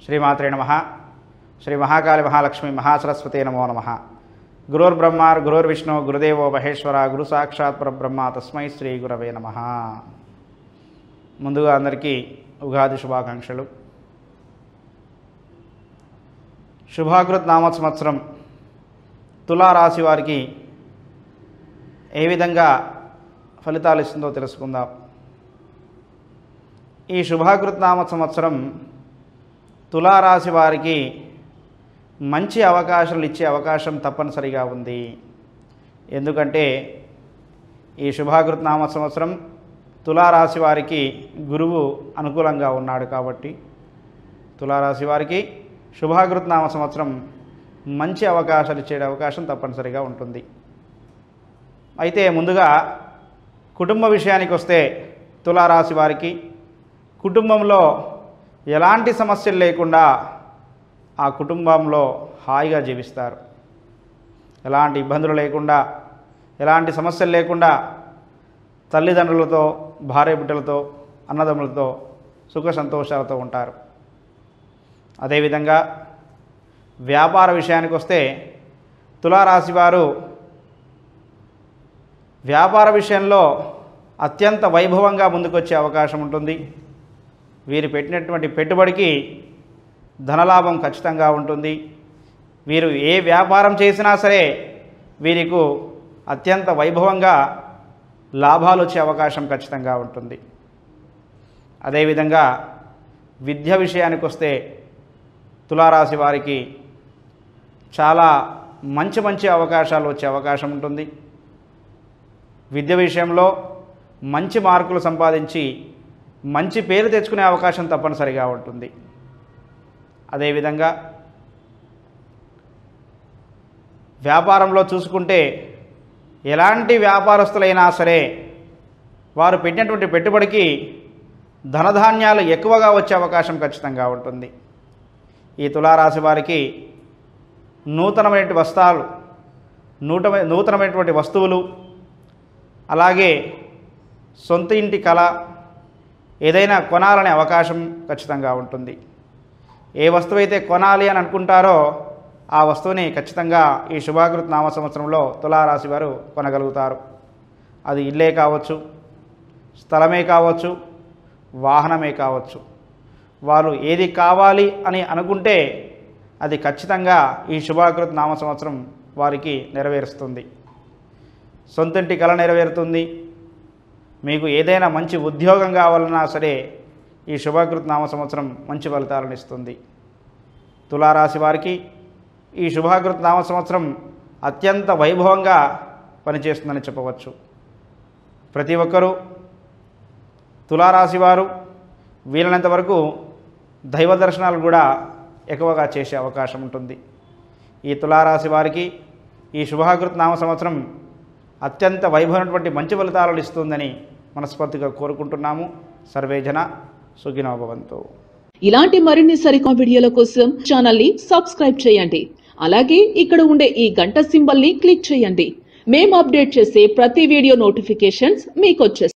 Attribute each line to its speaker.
Speaker 1: శ్రీమాత్రే నమ శ్రీ మహాకాళి మహాలక్ష్మి మహాసరస్వతి నమో నమ గురుర్బ్రహ్మ గురుర్విష్ణు గురుదేవో మహేశ్వర గురు సాక్షాత్ పరబ్రహ్మ తస్మై శ్రీ గురవే నమ ముందుగా అందరికీ ఉగాది శుభాకాంక్షలు శుభాకృత్ నామ సంవత్సరం తులారాశి వారికి ఏ విధంగా ఫలితాలు ఇస్తుందో తెలుసుకుందాం ఈ శుభాకృత్ నామ సంవత్సరం తులారాశి వారికి మంచి అవకాశాలు ఇచ్చే అవకాశం తప్పనిసరిగా ఉంది ఎందుకంటే ఈ శుభాకృత్ నామ సంవత్సరం తులారాశి వారికి గురువు అనుకూలంగా ఉన్నాడు కాబట్టి తులారాశి వారికి శుభాకృత్ నామ సంవత్సరం మంచి అవకాశాలు ఇచ్చే అవకాశం తప్పనిసరిగా ఉంటుంది అయితే ముందుగా కుటుంబ విషయానికి వస్తే తులారాశి వారికి కుటుంబంలో ఎలాంటి సమస్యలు లేకుండా ఆ కుటుంబంలో హాయిగా జీవిస్తారు ఎలాంటి ఇబ్బందులు లేకుండా ఎలాంటి సమస్యలు లేకుండా తల్లిదండ్రులతో భార్య బిడ్డలతో అన్నదమ్ములతో సుఖ సంతోషాలతో ఉంటారు అదేవిధంగా వ్యాపార విషయానికి వస్తే తులారాశి వారు వ్యాపార విషయంలో అత్యంత వైభవంగా ముందుకొచ్చే అవకాశం ఉంటుంది వీరు పెట్టినటువంటి పెట్టుబడికి ధనలాభం ఖచ్చితంగా ఉంటుంది వీరు ఏ వ్యాపారం చేసినా సరే వీరికి అత్యంత వైభవంగా లాభాలు వచ్చే అవకాశం ఖచ్చితంగా ఉంటుంది అదేవిధంగా విద్య విషయానికి వస్తే తులారాశి వారికి చాలా మంచి మంచి అవకాశాలు వచ్చే అవకాశం ఉంటుంది విద్య విషయంలో మంచి మార్కులు సంపాదించి మంచి పేరు తెచ్చుకునే అవకాశం తప్పనిసరిగా ఉంటుంది అదేవిధంగా వ్యాపారంలో చూసుకుంటే ఎలాంటి వ్యాపారస్తులైనా సరే వారు పెట్టినటువంటి పెట్టుబడికి ధనధాన్యాలు ఎక్కువగా వచ్చే అవకాశం ఖచ్చితంగా ఉంటుంది ఈ తులారాశి వారికి నూతనమైన వస్త్రాలు నూట నూతనమైనటువంటి వస్తువులు అలాగే సొంత ఇంటి కళ ఏదైనా కొనాలనే అవకాశం ఖచ్చితంగా ఉంటుంది ఏ వస్తువు అయితే కొనాలి అని అనుకుంటారో ఆ వస్తువుని ఖచ్చితంగా ఈ శుభాకృత నామ సంవత్సరంలో తులారాశి వారు కొనగలుగుతారు అది ఇల్లే కావచ్చు స్థలమే కావచ్చు వాహనమే కావచ్చు వారు ఏది కావాలి అని అనుకుంటే అది ఖచ్చితంగా ఈ శుభాకృత నామ సంవత్సరం వారికి నెరవేరుస్తుంది సొంతంటి కళ నెరవేరుతుంది మీకు ఏదైనా మంచి ఉద్యోగం కావాలన్నా సరే ఈ శుభకృత నామ సంవత్సరం మంచి ఫలితాలను ఇస్తుంది తులారాశి వారికి ఈ శుభాకృత నామ సంవత్సరం అత్యంత వైభవంగా పనిచేస్తుందని చెప్పవచ్చు ప్రతి ఒక్కరూ తులారాశి వారు వీలైనంత వరకు దైవ దర్శనాలు కూడా ఎక్కువగా చేసే అవకాశం ఉంటుంది ఈ తులారాశి వారికి ఈ శుభాకృత నామ సంవత్సరం అత్యంత వైభవమైనటువంటి మంచి ఫలితాలను ఇస్తుందని మనస్ఫూర్తిగా కోరుకుంటున్నాము సర్వే జన సుఖినో భవంతు
Speaker 2: ఇలాంటి మరిన్ని సరికొత్త వీడియోల కోసం ఛానల్ ని సబ్స్క్రైబ్ చేయండి అలాగే ఇక్కడ ఉండే ఈ గంట సింబల్ ని క్లిక్ చేయండి మేము అప్డేట్ చేసే ప్రతి వీడియో నోటిఫికేషన్స్ మీకు